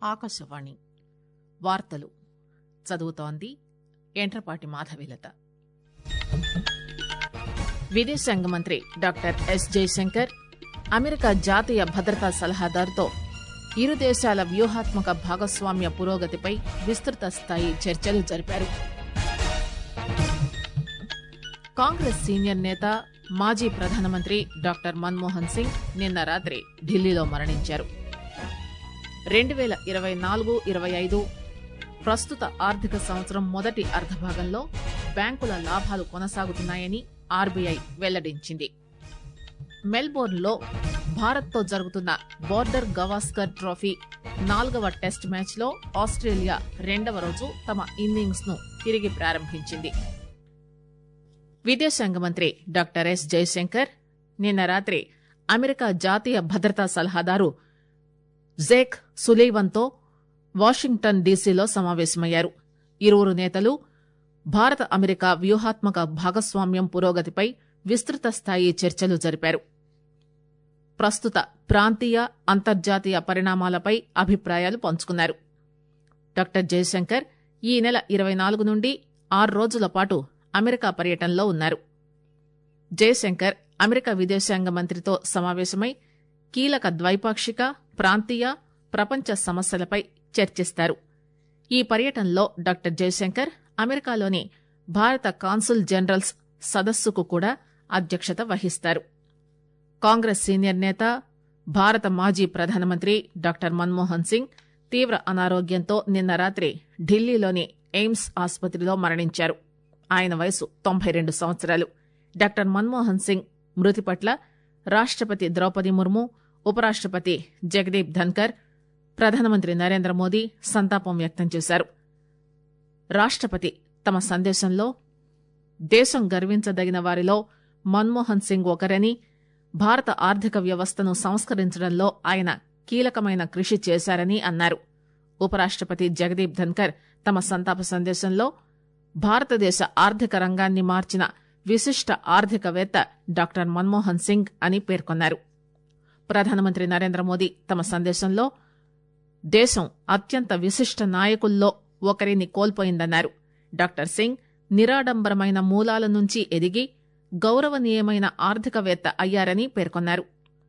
ఆకాశవాణి వార్తలు చదువుతోంది ఎంట్రపాటి మాధవిలత విదేశాంగ మంత్రి డాక్టర్ ఎస్ జయశంకర్ అమెరికా జాతీయ భద్రతా సలహాదారుతో ఇరు దేశాల వ్యూహాత్మక భాగస్వామ్య పురోగతిపై విస్తృత స్థాయి చర్చలు జరిపారు కాంగ్రెస్ సీనియర్ నేత మాజీ ప్రధానమంత్రి డాక్టర్ మన్మోహన్ సింగ్ నిన్న రాత్రి ఢిల్లీలో మరణించారు రెండు పేల ఇరవై నాలుగు ఇరవై ఐదు ప్రస్తుత ఆర్థిక సంవత్సరం మొదటి అర్ధభాగంలో బ్యాంకుల లాభాలు కొనసాగుతున్నాయని ఆర్బీఐ వెల్లడించింది మెల్బోర్న్లో భారత్తో జరుగుతున్న బోర్డర్ గవాస్కర్ ట్రోఫీ నాలుగవ టెస్ట్ మ్యాచ్లో ఆస్ట్రేలియా రెండవ రోజు తమ ఇన్నింగ్స్ ను తిరిగి ప్రారంభించింది విదేశాంగ మంత్రి డాక్టర్ ఎస్ జయశంకర్ నిన్న రాత్రి అమెరికా జాతీయ భద్రతా సలహాదారు జేక్ సులీవన్తో వాషింగ్టన్ డీసీలో సమావేశమయ్యారు ఇరువురు నేతలు భారత అమెరికా వ్యూహాత్మక భాగస్వామ్యం పురోగతిపై విస్తృత స్థాయి చర్చలు జరిపారు ప్రస్తుత ప్రాంతీయ అంతర్జాతీయ పరిణామాలపై అభిప్రాయాలు పంచుకున్నారు డాక్టర్ జయశంకర్ ఈ నెల ఇరవై నాలుగు నుండి ఆరు రోజుల పాటు అమెరికా పర్యటనలో ఉన్నారు జయశంకర్ అమెరికా విదేశాంగ మంత్రితో సమావేశమై కీలక ద్వైపాక్షిక ప్రాంతీయ ప్రపంచ సమస్యలపై చర్చిస్తారు ఈ పర్యటనలో డాక్టర్ జయశంకర్ అమెరికాలోని భారత కాన్సుల్ జనరల్స్ సదస్సుకు కూడా అధ్యక్షత వహిస్తారు కాంగ్రెస్ సీనియర్ నేత భారత మాజీ ప్రధానమంత్రి డాక్టర్ మన్మోహన్ సింగ్ తీవ్ర అనారోగ్యంతో నిన్న రాత్రి ఢిల్లీలోని ఎయిమ్స్ ఆసుపత్రిలో మరణించారు ఆయన వయసు తొంభై రెండు సంవత్సరాలు డాక్టర్ మన్మోహన్ సింగ్ మృతి పట్ల రాష్టపతి ద్రౌపది ముర్ము ఉపరాష్టపతి జగదీప్ ధన్కర్ ప్రధానమంత్రి నరేంద్ర మోదీ సంతాపం వ్యక్తం చేశారు రాష్టపతి తమ సందేశంలో దేశం గర్వించదగిన వారిలో మన్మోహన్ సింగ్ ఒకరని భారత ఆర్థిక వ్యవస్థను సంస్కరించడంలో ఆయన కీలకమైన కృషి చేశారని అన్నారు ఉపరాష్టపతి జగదీప్ ధన్కర్ తమ సంతాప సందేశంలో భారతదేశ ఆర్థిక రంగాన్ని మార్చిన విశిష్ట ఆర్థికవేత్త డాక్టర్ మన్మోహన్ సింగ్ అని పేర్కొన్నారు ప్రధానమంత్రి నరేంద్ర మోదీ తమ సందేశంలో దేశం అత్యంత విశిష్ట నాయకుల్లో ఒకరిని కోల్పోయిందన్నారు డాక్టర్ సింగ్ నిరాడంబరమైన మూలాల నుంచి ఎదిగి గౌరవనీయమైన ఆర్థికవేత్త అయ్యారని పేర్కొన్నారు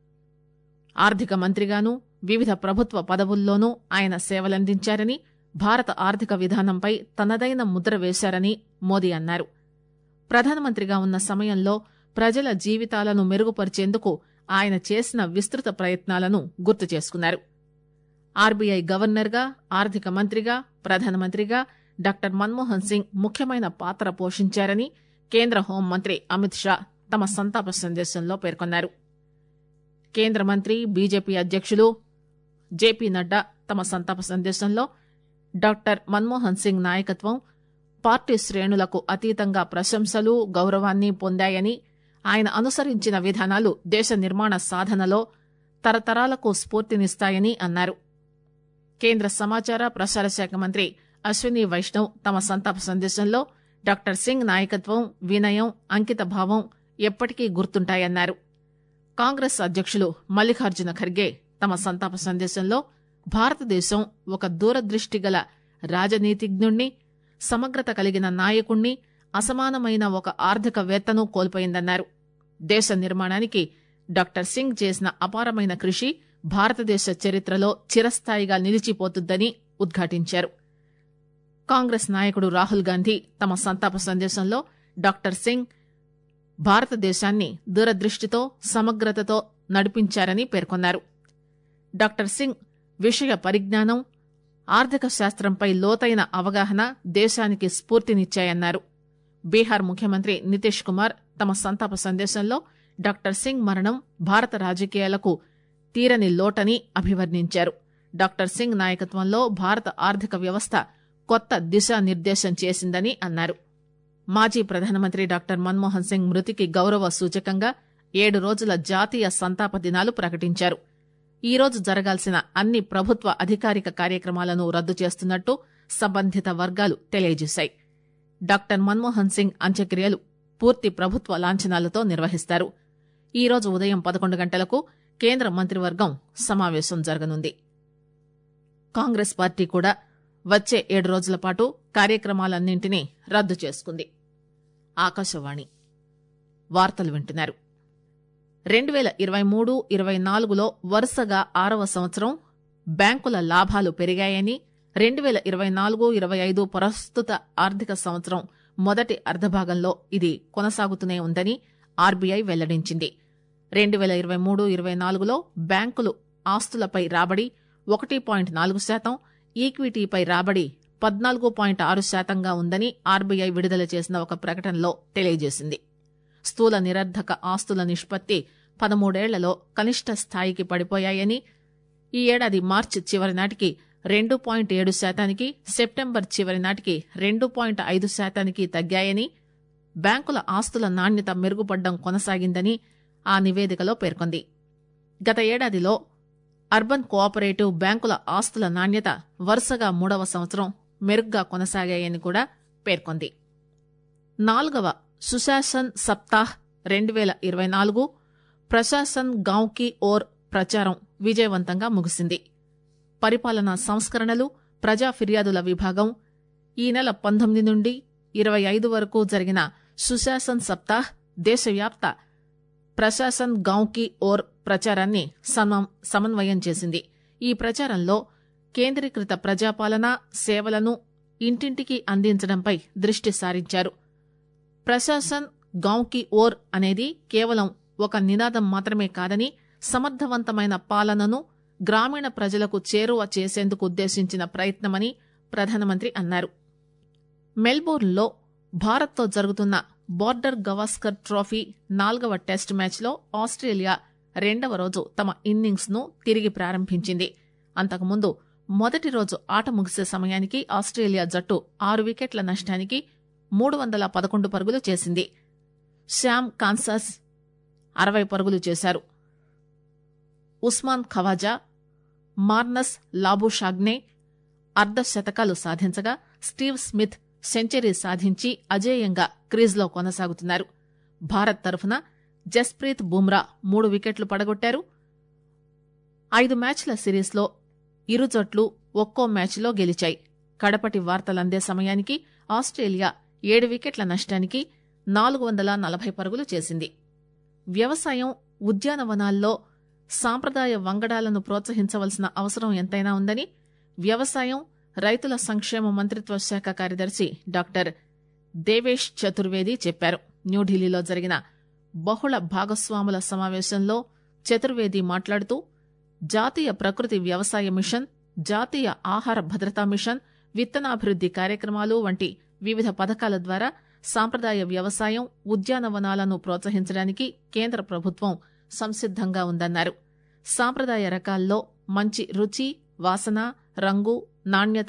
ఆర్థిక మంత్రిగాను వివిధ ప్రభుత్వ పదవుల్లోనూ ఆయన సేవలందించారని భారత ఆర్థిక విధానంపై తనదైన ముద్ర వేశారని మోదీ అన్నారు ప్రధానమంత్రిగా ఉన్న సమయంలో ప్రజల జీవితాలను మెరుగుపరిచేందుకు ఆయన చేసిన విస్తృత ప్రయత్నాలను గుర్తు చేసుకున్నారు ఆర్బీఐ గవర్నర్గా ఆర్థిక మంత్రిగా ప్రధానమంత్రిగా డాక్టర్ మన్మోహన్ సింగ్ ముఖ్యమైన పాత్ర పోషించారని కేంద్ర హోంమంత్రి అమిత్ షా తమ సంతాప సందేశంలో పేర్కొన్నారు కేంద్ర మంత్రి బీజేపీ అధ్యక్షులు జేపీ నడ్డా తమ సంతాప సందేశంలో డాక్టర్ మన్మోహన్ సింగ్ నాయకత్వం పార్టీ శ్రేణులకు అతీతంగా ప్రశంసలు గౌరవాన్ని పొందాయని ఆయన అనుసరించిన విధానాలు దేశ నిర్మాణ సాధనలో తరతరాలకు స్ఫూర్తినిస్తాయని అన్నారు కేంద్ర సమాచార ప్రసార శాఖ మంత్రి అశ్విని వైష్ణవ్ తమ సంతాప సందేశంలో డాక్టర్ సింగ్ నాయకత్వం వినయం అంకిత భావం ఎప్పటికీ గుర్తుంటాయన్నారు కాంగ్రెస్ అధ్యక్షులు మల్లికార్జున ఖర్గే తమ సంతాప సందేశంలో భారతదేశం ఒక దూరదృష్టి గల రాజనీతిజ్ఞుణ్ణి సమగ్రత కలిగిన నాయకుణ్ణి అసమానమైన ఒక ఆర్థికవేత్తను కోల్పోయిందన్నారు దేశ నిర్మాణానికి డాక్టర్ సింగ్ చేసిన అపారమైన కృషి భారతదేశ చరిత్రలో చిరస్థాయిగా నిలిచిపోతుందని ఉద్ఘాటించారు కాంగ్రెస్ నాయకుడు రాహుల్ గాంధీ తమ సంతాప సందేశంలో డాక్టర్ సింగ్ భారతదేశాన్ని దూరదృష్టితో సమగ్రతతో నడిపించారని పేర్కొన్నారు డాక్టర్ సింగ్ విషయ పరిజ్ఞానం ఆర్థిక శాస్త్రంపై లోతైన అవగాహన దేశానికి స్ఫూర్తినిచ్చాయన్నారు బీహార్ ముఖ్యమంత్రి నితీష్ కుమార్ తమ సంతాప సందేశంలో డాక్టర్ సింగ్ మరణం భారత రాజకీయాలకు తీరని లోటని అభివర్ణించారు డాక్టర్ సింగ్ నాయకత్వంలో భారత ఆర్థిక వ్యవస్థ కొత్త దిశానిర్దేశం చేసిందని అన్నారు మాజీ ప్రధానమంత్రి డాక్టర్ మన్మోహన్ సింగ్ మృతికి గౌరవ సూచకంగా ఏడు రోజుల జాతీయ సంతాప దినాలు ప్రకటించారు ఈ రోజు జరగాల్సిన అన్ని ప్రభుత్వ అధికారిక కార్యక్రమాలను రద్దు చేస్తున్నట్టు సంబంధిత వర్గాలు తెలియజేశాయి డాక్టర్ మన్మోహన్ సింగ్ అంత్యక్రియలు పూర్తి ప్రభుత్వ లాంఛనాలతో నిర్వహిస్తారు ఈ రోజు ఉదయం పదకొండు గంటలకు కేంద్ర మంత్రివర్గం సమావేశం జరగనుంది కాంగ్రెస్ పార్టీ కూడా వచ్చే ఏడు రోజుల పాటు కార్యక్రమాలన్నింటినీ రద్దు చేసుకుంది ఆకాశవాణి వార్తలు వింటున్నారు రెండు వేల ఇరవై మూడు ఇరవై నాలుగులో వరుసగా ఆరవ సంవత్సరం బ్యాంకుల లాభాలు పెరిగాయని రెండు వేల ఇరవై నాలుగు ఇరవై ఐదు ప్రస్తుత ఆర్థిక సంవత్సరం మొదటి అర్ధభాగంలో ఇది కొనసాగుతూనే ఉందని ఆర్బీఐ వెల్లడించింది రెండు వేల ఇరవై మూడు ఇరవై నాలుగులో బ్యాంకులు ఆస్తులపై రాబడి ఒకటి పాయింట్ నాలుగు శాతం ఈక్విటీపై రాబడి పద్నాలుగు పాయింట్ ఆరు శాతంగా ఉందని ఆర్బీఐ విడుదల చేసిన ఒక ప్రకటనలో తెలియజేసింది స్థూల నిరర్ధక ఆస్తుల నిష్పత్తి పదమూడేళ్లలో కనిష్ట స్థాయికి పడిపోయాయని ఈ ఏడాది మార్చి చివరి నాటికి రెండు పాయింట్ ఏడు శాతానికి సెప్టెంబర్ చివరి నాటికి రెండు పాయింట్ ఐదు శాతానికి తగ్గాయని బ్యాంకుల ఆస్తుల నాణ్యత మెరుగుపడ్డం కొనసాగిందని ఆ నివేదికలో పేర్కొంది గత ఏడాదిలో అర్బన్ కోఆపరేటివ్ బ్యాంకుల ఆస్తుల నాణ్యత వరుసగా మూడవ సంవత్సరం మెరుగ్గా కొనసాగాయని కూడా పేర్కొంది నాలుగవ సుశాసన్ సప్తాహ్ రెండు వేల ఇరవై నాలుగు ప్రశాసన్ గాంవ్ కి ఓర్ ప్రచారం విజయవంతంగా ముగిసింది పరిపాలనా సంస్కరణలు ప్రజా ఫిర్యాదుల విభాగం ఈ నెల పంతొమ్మిది నుండి ఇరవై ఐదు వరకు జరిగిన సుశాసన్ సప్తాహ్ దేశవ్యాప్త ప్రశాసన్ గాంవ్ కి ఓర్ ప్రచారాన్ని సమం- సమన్వయం చేసింది ఈ ప్రచారంలో కేంద్రీకృత ప్రజాపాలన సేవలను ఇంటింటికి అందించడంపై దృష్టి సారించారు ప్రశాసన్ గాంవ్ కి ఓర్ అనేది కేవలం ఒక నినాదం మాత్రమే కాదని సమర్థవంతమైన పాలనను గ్రామీణ ప్రజలకు చేరువ చేసేందుకు ఉద్దేశించిన ప్రయత్నమని ప్రధానమంత్రి అన్నారు మెల్బోర్న్లో భారత్తో జరుగుతున్న బోర్డర్ గవాస్కర్ ట్రోఫీ నాల్గవ టెస్ట్ మ్యాచ్లో ఆస్ట్రేలియా రెండవ రోజు తమ ఇన్నింగ్స్ ను తిరిగి ప్రారంభించింది అంతకుముందు మొదటి రోజు ఆట ముగిసే సమయానికి ఆస్ట్రేలియా జట్టు ఆరు వికెట్ల నష్టానికి మూడు వందల పదకొండు పరుగులు చేసింది శ్యామ్ కాన్సాస్ అరవై పరుగులు చేశారు ఉస్మాన్ ఖవాజా మార్నస్ లాబుషాగ్నే అర్ధ శతకాలు సాధించగా స్టీవ్ స్మిత్ సెంచరీ సాధించి అజేయంగా క్రీజ్లో కొనసాగుతున్నారు భారత్ తరఫున జస్ప్రీత్ బుమ్రా మూడు వికెట్లు పడగొట్టారు ఐదు మ్యాచ్ల సిరీస్లో ఇరు జట్లు ఒక్కో మ్యాచ్లో గెలిచాయి కడపటి వార్తలందే సమయానికి ఆస్ట్రేలియా ఏడు వికెట్ల నష్టానికి నాలుగు వందల నలభై పరుగులు చేసింది వ్యవసాయం ఉద్యానవనాల్లో సాంప్రదాయ వంగడాలను ప్రోత్సహించవలసిన అవసరం ఎంతైనా ఉందని వ్యవసాయం రైతుల సంక్షేమ మంత్రిత్వ శాఖ కార్యదర్శి డాక్టర్ దేవేష్ చతుర్వేది చెప్పారు న్యూఢిల్లీలో జరిగిన బహుళ భాగస్వాముల సమావేశంలో చతుర్వేది మాట్లాడుతూ జాతీయ ప్రకృతి వ్యవసాయ మిషన్ జాతీయ ఆహార భద్రతా మిషన్ విత్తనాభివృద్ది కార్యక్రమాలు వంటి వివిధ పథకాల ద్వారా సాంప్రదాయ వ్యవసాయం ఉద్యానవనాలను ప్రోత్సహించడానికి కేంద్ర ప్రభుత్వం సంసిద్దంగా ఉందన్నారు సాంప్రదాయ రకాల్లో మంచి రుచి వాసన రంగు నాణ్యత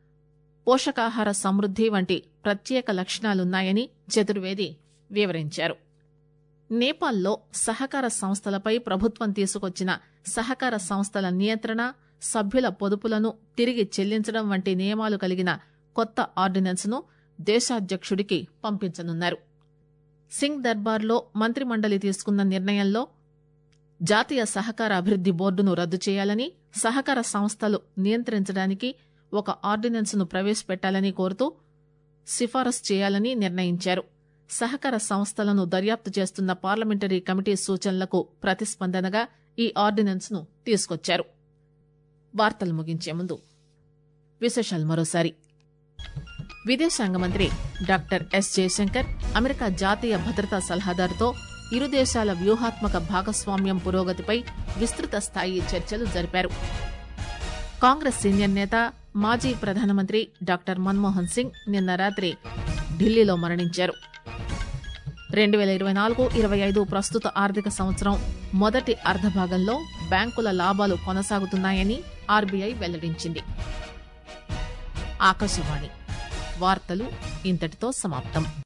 పోషకాహార సమృద్ది వంటి ప్రత్యేక లక్షణాలున్నాయని చతుర్వేది వివరించారు నేపాల్లో సహకార సంస్థలపై ప్రభుత్వం తీసుకొచ్చిన సహకార సంస్థల నియంత్రణ సభ్యుల పొదుపులను తిరిగి చెల్లించడం వంటి నియమాలు కలిగిన కొత్త ఆర్డినెన్స్ ను దేశాధ్యక్షుడికి పంపించనున్నారు సింగ్ దర్బార్లో మంత్రిమండలి తీసుకున్న నిర్ణయంలో జాతీయ సహకార అభివృద్ది బోర్డును రద్దు చేయాలని సహకార సంస్థలు నియంత్రించడానికి ఒక ఆర్డినెన్స్ ను ప్రవేశపెట్టాలని కోరుతూ సిఫారసు చేయాలని నిర్ణయించారు సహకార సంస్థలను దర్యాప్తు చేస్తున్న పార్లమెంటరీ కమిటీ సూచనలకు ప్రతిస్పందనగా ఈ ఆర్డినెన్స్ ను తీసుకొచ్చారు వార్తలు ముగించే ముందు విశేషాలు మరోసారి విదేశాంగ మంత్రి డాక్టర్ ఎస్ జయశంకర్ అమెరికా జాతీయ భద్రతా సలహాదారుతో ఇరు దేశాల వ్యూహాత్మక భాగస్వామ్యం పురోగతిపై విస్తృత స్థాయి చర్చలు జరిపారు కాంగ్రెస్ సీనియర్ నేత మాజీ ప్రధానమంత్రి డాక్టర్ మన్మోహన్ సింగ్ నిన్న రాత్రి ఢిల్లీలో మరణించారు రెండు వేల ఇరవై నాలుగు ఇరవై ఐదు ప్రస్తుత ఆర్థిక సంవత్సరం మొదటి అర్ధభాగంలో బ్యాంకుల లాభాలు కొనసాగుతున్నాయని ఆర్బీఐ వెల్లడించింది ఆకాశవాణి వార్తలు ఇంతటితో సమాప్తం